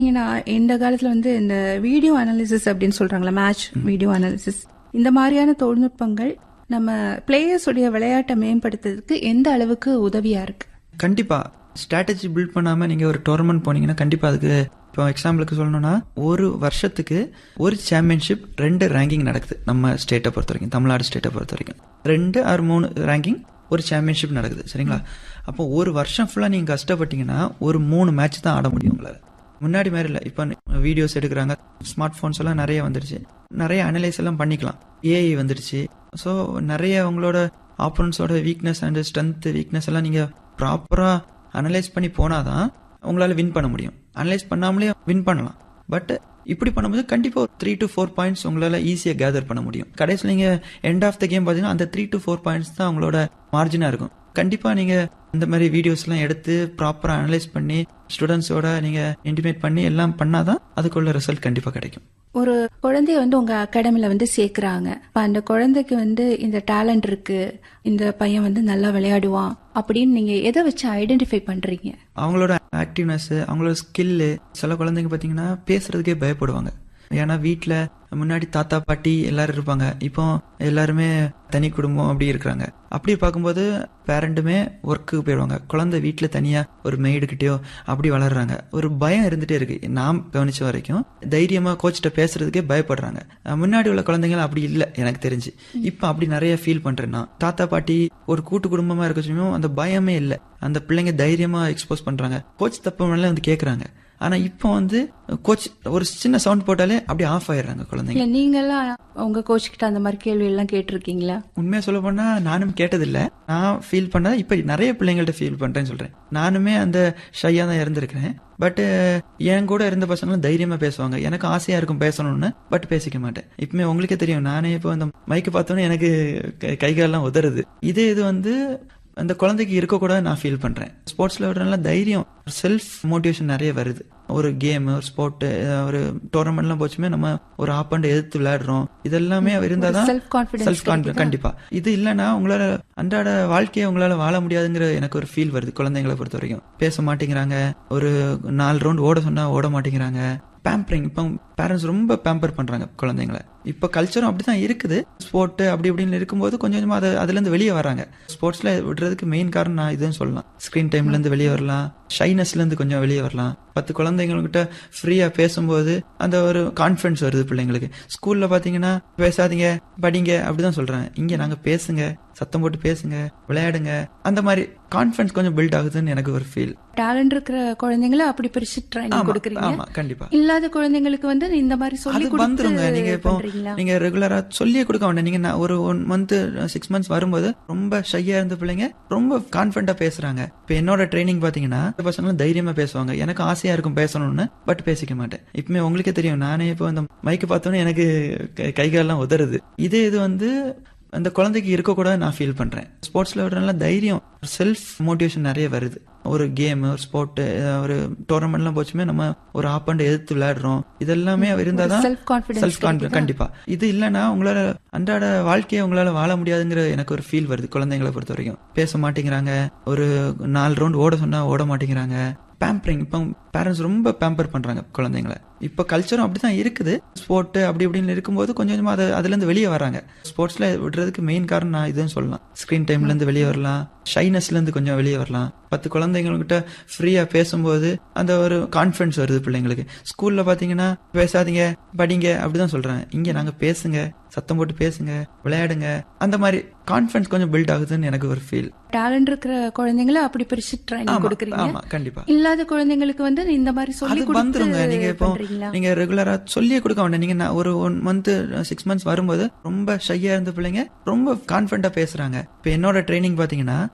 ஏன்னா இந்த காலத்துல வந்து இந்த வீடியோ அனாலிசிஸ் அப்படின்னு சொல்றாங்களா மேட்ச் வீடியோ அனாலிசிஸ் இந்த மாதிரியான தொழில்நுட்பங்கள் நம்ம பிளேயர்ஸ் உடைய விளையாட்டை மேம்படுத்துறதுக்கு எந்த அளவுக்கு உதவியா இருக்கு கண்டிப்பா ஸ்ட்ராட்டஜி பில்ட் பண்ணாம நீங்க ஒரு டோர்னமெண்ட் போனீங்கன்னா கண்டிப்பா அதுக்கு இப்போ எக்ஸாம்பிளுக்கு சொல்லணும்னா ஒரு வருஷத்துக்கு ஒரு சாம்பியன்ஷிப் ரெண்டு ரேங்கிங் நடக்குது நம்ம ஸ்டேட்டை பொறுத்த வரைக்கும் தமிழ்நாடு ஸ்டேட்டை பொறுத்த வரைக்கும் ரெண்டு ஆறு மூணு ரேங்கிங் ஒரு சாம்பியன்ஷிப் நடக்குது சரிங்களா அப்போ ஒரு வருஷம் ஃபுல்லா நீங்க கஷ்டப்பட்டீங்கன்னா ஒரு மூணு மேட்ச் தான் ஆட முடியும் உங்களால முன்னாடி மாதிரி இல்லை இப்போ வீடியோஸ் எடுக்கிறாங்க ஸ்மார்ட் ஃபோன்ஸ் எல்லாம் நிறைய வந்துடுச்சு நிறைய அனலைஸ் எல்லாம் பண்ணிக்கலாம் ஏஐ வந்துடுச்சு ஸோ நிறைய உங்களோட ஆப்போனன்ஸோட வீக்னஸ் அண்ட் ஸ்ட்ரென்த் வீக்னஸ் எல்லாம் நீங்க ப்ராப்பரா அனலைஸ் பண்ணி போனாதான் உங்களால வின் பண்ண முடியும் அனலைஸ் பண்ணாமலே வின் பண்ணலாம் பட் இப்படி பண்ணும்போது கண்டிப்பா ஒரு த்ரீ டு ஃபோர் பாயிண்ட்ஸ் உங்களால ஈஸியா கேதர் பண்ண முடியும் கடைசியில் நீங்க எண்ட் ஆஃப் த கேம் பாத்தீங்கன்னா அந்த த்ரீ டு ஃபோர் பாயிண்ட்ஸ் தான் உங்களோட மார்ஜினா இருக்கும் கண்டிப்பா நீங்க இந்த மாதிரி வீடியோஸ் எல்லாம் எடுத்து ப்ராப்பரா அனலைஸ் பண்ணி ஸ்டூடெண்ட்ஸோட நீங்க இன்டிமேட் பண்ணி எல்லாம் பண்ணாதான் அதுக்குள்ள ரிசல்ட் கண்டிப்பா கிடைக்கும் ஒரு குழந்தைய வந்து உங்க அகாடமில வந்து சேர்க்கறாங்க இப்ப அந்த குழந்தைக்கு வந்து இந்த டேலண்ட் இருக்கு இந்த பையன் வந்து நல்லா விளையாடுவான் அப்படின்னு நீங்க எதை வச்சு ஐடென்டிஃபை பண்றீங்க அவங்களோட ஆக்டிவ்னஸ் அவங்களோட ஸ்கில்லு சில குழந்தைங்க பாத்தீங்கன்னா பேசுறதுக்கே பயப்படுவாங்க ஏன்னா வீட்ல முன்னாடி தாத்தா பாட்டி எல்லாரும் இருப்பாங்க இப்போ எல்லாருமே தனி குடும்பம் அப்படி இருக்கிறாங்க அப்படி பார்க்கும்போது பேரண்ட்டுமே ஒர்க்குக்கு போயிடுவாங்க குழந்தை வீட்டுல தனியா ஒரு மெய்டு கிட்டயோ அப்படி வளர்றாங்க ஒரு பயம் இருந்துட்டே இருக்கு நான் கவனிச்ச வரைக்கும் தைரியமா கோச்சிட்ட பேசுறதுக்கே பயப்படுறாங்க அஹ் முன்னாடி உள்ள குழந்தைங்க அப்படி இல்லை எனக்கு தெரிஞ்சு இப்ப அப்படி நிறைய ஃபீல் பண்றேன் நான் தாத்தா பாட்டி ஒரு கூட்டு குடும்பமா இருக்க சொல்லியும் அந்த பயமே இல்லை அந்த பிள்ளைங்க தைரியமா எக்ஸ்போஸ் பண்றாங்க கோச் தப்பு மேல வந்து கேக்குறாங்க ஆனா இப்போ வந்து கோச் ஒரு சின்ன சவுண்ட் போட்டாலே அப்படியே ஆஃப் ஆயிடுறாங்க குழந்தைங்க இல்ல நீங்க எல்லாம் உங்க கோச் கிட்ட அந்த மாதிரி கேள்வி எல்லாம் கேட்டிருக்கீங்களா உண்மையா சொல்ல போனா நானும் கேட்டதில்ல நான் ஃபீல் பண்ண இப்ப நிறைய பிள்ளைங்கள்ட்ட ஃபீல் பண்றேன்னு சொல்றேன் நானுமே அந்த ஷையா தான் இருந்திருக்கிறேன் பட் என் கூட இருந்த பசங்களும் தைரியமா பேசுவாங்க எனக்கு ஆசையா இருக்கும் பேசணும்னு பட் பேசிக்க மாட்டேன் இப்பமே உங்களுக்கே தெரியும் நானே இப்போ அந்த மைக்கு பார்த்தோன்னே எனக்கு கை- கை காலெல்லாம் உதறுது இதே இது வந்து அந்த குழந்தைக்கு இருக்கக்கூடாது நான் ஃபீல் பண்றேன் ஸ்போர்ட்ஸ்ல ஒரு நல்ல தைரியம் செல்ஃப் மோட்டிவேஷன் நிறைய வருது ஒரு கேம் ஒரு ஸ்போர்ட் ஒரு டோர்னமெண்ட்லாம் போச்சுமே நம்ம ஒரு ஆப்பண்ட் எதிர்த்து விளையாடுறோம் இதெல்லாமே இருந்தாதான் self confidence செல்ஃப் கான்பிடன்ஸ் கண்டிப்பா இது இல்லைன்னா உங்களால அன்றாட வாழ்க்கையை உங்களால வாழ முடியாதுங்கிற எனக்கு ஒரு ஃபீல் வருது குழந்தைங்களை பொறுத்த வரைக்கும் பேச மாட்டேங்கிறாங்க ஒரு நாலு ரவுண்ட் ஓட சொன்னா ஓட மாட்டேங்கிறாங்க பேம்பரிங் இப்போ பேரண்ட்ஸ் ரொம்ப பேம்பர் பண்றாங்க குழந்தைங்களை இப்ப கல்ச்சரும் அப்படிதான் இருக்குது ஸ்போர்ட் அப்படி இப்படின்னு இருக்கும்போது கொஞ்சம் கொஞ்சமா அது அதுல இருந்து வெளியே வராங்க ஸ்போர்ட்ஸ்ல விடுறதுக்கு மெயின் காரணம் நான் இதுன்னு சொல்லலாம் ஸ்கிரீன் டைம்ல இருந்து வெளியே வரலாம் ஷைனஸ்ல இருந்து கொஞ்சம் வெளியே வரலாம் பத்து குழந்தைங்ககிட்ட ஃப்ரீயா பேசும்போது அந்த ஒரு கான்பிடன்ஸ் வருது பிள்ளைங்களுக்கு ஸ்கூல்ல பாத்தீங்கன்னா பேசாதீங்க படிங்க அப்படிதான் சொல்றாங்க இங்க நாங்க பேசுங்க சத்தம் போட்டு பேசுங்க விளையாடுங்க அந்த மாதிரி கான்பிடன்ஸ் கொஞ்சம் பில்ட் ஆகுதுன்னு எனக்கு ஒரு ஃபீல் டேலண்ட் இருக்கிற குழந்தைங்களை அப்படி பிரிச்சு ட்ரைனிங் கொடுக்குறீங்க ஆமா கண்டிப்பா இல்லாத குழந்தைங்களுக்கு வந்து இந்த மாதிரி சொல்லி அது வந்துருங்க நீங்க இப்போ பண்றீங்களா நீங்க ரெகுலரா சொல்லியே கொடுக்க வேண்டாம் நீங்க நான் ஒரு ஒன் மந்த் சிக்ஸ் மந்த்ஸ் வரும்போது ரொம்ப ஷையா இருந்த பிள்ளைங்க ரொம்ப கான்பிடண்டா பேசுறாங்க இப்ப என்னோட ட்ரைனிங் பாத்தீங்கன்னா இந்த பசங்களும் தைரியமா பேசுவாங்க எனக்கு ஆசையா இருக்கும் பேசணும்னு பட் பேசிக்க மாட்டேன் இப்பமே உங்களுக்கே தெரியும் நானே இப்போ அந்த மைக்கு பார்த்தோன்னே எனக்கு கை- கை காலெல்லாம் உதறுது இதே இது வந்து அந்த குழந்தைக்கு இருக்கக்கூடாது நான் ஃபீல் பண்றேன் ஸ்போர்ட்ஸ்ல ஒரு நல்ல தைரியம் செல்ஃப் மோட்டிவேஷன் நிறைய வருது ஒரு கேம் ஒரு ஸ்போர்ட் ஒரு டோர்னமெண்ட்லாம் போச்சுமே நம்ம ஒரு ஆப்பண்ட் எதிர்த்து விளையாடுறோம் இதெல்லாமே இருந்தாதான் self confidence செல்ஃப் கான்பிடன்ஸ் கண்டிப்பா இது இல்லைன்னா உங்களால அன்றாட வாழ்க்கையை உங்களால வாழ முடியாதுங்கிற எனக்கு ஒரு ஃபீல் வருது குழந்தைங்களை பொறுத்த வரைக்கும் பேச மாட்டேங்கிறாங்க ஒரு நாலு ரவுண்ட் ஓட சொன்னா ஓட மாட்டேங்கிறாங்க பேம்பரிங் இப்போ பேரண்ட்ஸ் ரொம்ப பேம்பர் பண்றாங்க குழந்தைங்களை இப்ப கல்ச்சரும் அப்படிதான் இருக்குது ஸ்போர்ட் அப்படி இப்படின்னு இருக்கும்போது கொஞ்சம் கொஞ்சமா அது அதுல இருந்து வெளியே வராங்க ஸ்போர்ட்ஸ்ல விடுறதுக்கு மெயின் காரணம் நான் இதுன்னு சொல்லலாம் ஸ்கிரீன் டைம்ல இருந்து வெளியே வரலாம் ஷைனஸ்ல இருந்து கொஞ்சம் வெளியே வரலாம் பத்து குழந்தைங்ககிட்ட ஃப்ரீயா பேசும்போது அந்த ஒரு கான்பிடன்ஸ் வருது பிள்ளைங்களுக்கு ஸ்கூல்ல பாத்தீங்கன்னா பேசாதீங்க படிங்க அப்படிதான் சொல்றாங்க இங்க நாங்க பேசுங்க சத்தம் போட்டு பேசுங்க விளையாடுங்க அந்த மாதிரி கான்பிடன்ஸ் கொஞ்சம் பில்ட் ஆகுதுன்னு எனக்கு ஒரு ஃபீல் டேலண்ட் இருக்கிற குழந்தைங்களை அப்படி பிரிச்சு ட்ரைனிங் கொடுக்குறீங்க ஆமா கண்டிப்பா இல்லாத குழந்தைங்களுக்கு வந்து இந்த மாதிரி சொல்லி அது வந்துருங்க நீங்க இப்போ பண்றீங்களா நீங்க ரெகுலரா சொல்லியே கொடுக்க வேண்டாம் நீங்க நான் ஒரு ஒன் மந்த் சிக்ஸ் மந்த்ஸ் வரும்போது ரொம்ப ஷையா இருந்த பிள்ளைங்க ரொம்ப கான்பிடண்டா பேசுறாங்க இப்ப என்னோட ட்ரைனிங் பாத்தீங்கன்னா